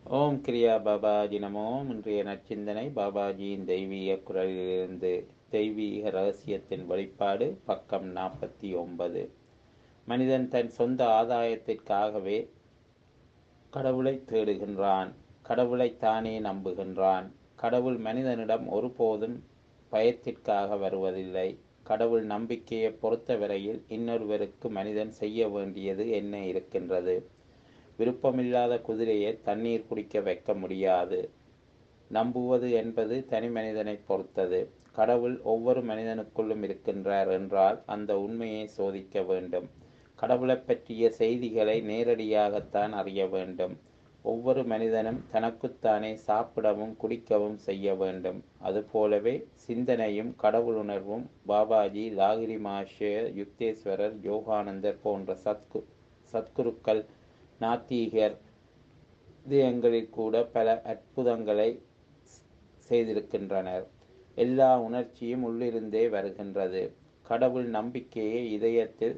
ஓம் கிரியா பாபாஜி நமோ இன்றைய நற்சிந்தனை பாபாஜியின் தெய்வீக குரலிலிருந்து தெய்வீக ரகசியத்தின் வெளிப்பாடு பக்கம் நாற்பத்தி ஒன்பது மனிதன் தன் சொந்த ஆதாயத்திற்காகவே கடவுளை தேடுகின்றான் கடவுளை தானே நம்புகின்றான் கடவுள் மனிதனிடம் ஒருபோதும் பயத்திற்காக வருவதில்லை கடவுள் நம்பிக்கையை பொறுத்தவரையில் இன்னொருவருக்கு மனிதன் செய்ய வேண்டியது என்ன இருக்கின்றது விருப்பமில்லாத குதிரையை தண்ணீர் குடிக்க வைக்க முடியாது நம்புவது என்பது தனி மனிதனை பொறுத்தது கடவுள் ஒவ்வொரு மனிதனுக்குள்ளும் இருக்கின்றார் என்றால் அந்த உண்மையை சோதிக்க வேண்டும் கடவுளை பற்றிய செய்திகளை நேரடியாகத்தான் அறிய வேண்டும் ஒவ்வொரு மனிதனும் தனக்குத்தானே சாப்பிடவும் குடிக்கவும் செய்ய வேண்டும் அதுபோலவே சிந்தனையும் கடவுள் உணர்வும் பாபாஜி லாகிரி மாஷே யுக்தேஸ்வரர் யோகானந்தர் போன்ற சத்கு சத்குருக்கள் நாத்திகர் இதயங்களில் கூட பல அற்புதங்களை செய்திருக்கின்றனர் எல்லா உணர்ச்சியும் உள்ளிருந்தே வருகின்றது கடவுள் நம்பிக்கையை இதயத்தில்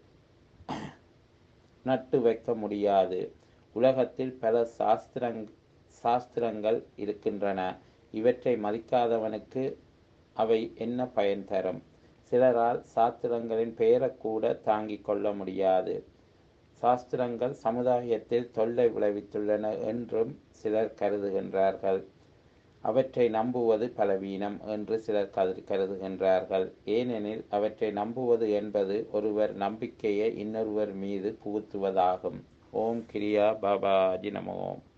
நட்டு வைக்க முடியாது உலகத்தில் பல சாஸ்திரங் சாஸ்திரங்கள் இருக்கின்றன இவற்றை மதிக்காதவனுக்கு அவை என்ன பயன் தரும் சிலரால் சாஸ்திரங்களின் பெயரக்கூட தாங்கிக் கொள்ள முடியாது சாஸ்திரங்கள் சமுதாயத்தில் தொல்லை விளைவித்துள்ளன என்றும் சிலர் கருதுகின்றார்கள் அவற்றை நம்புவது பலவீனம் என்று சிலர் கருதுகின்றார்கள் ஏனெனில் அவற்றை நம்புவது என்பது ஒருவர் நம்பிக்கையை இன்னொருவர் மீது புகுத்துவதாகும் ஓம் கிரியா பாபாஜி நமோம்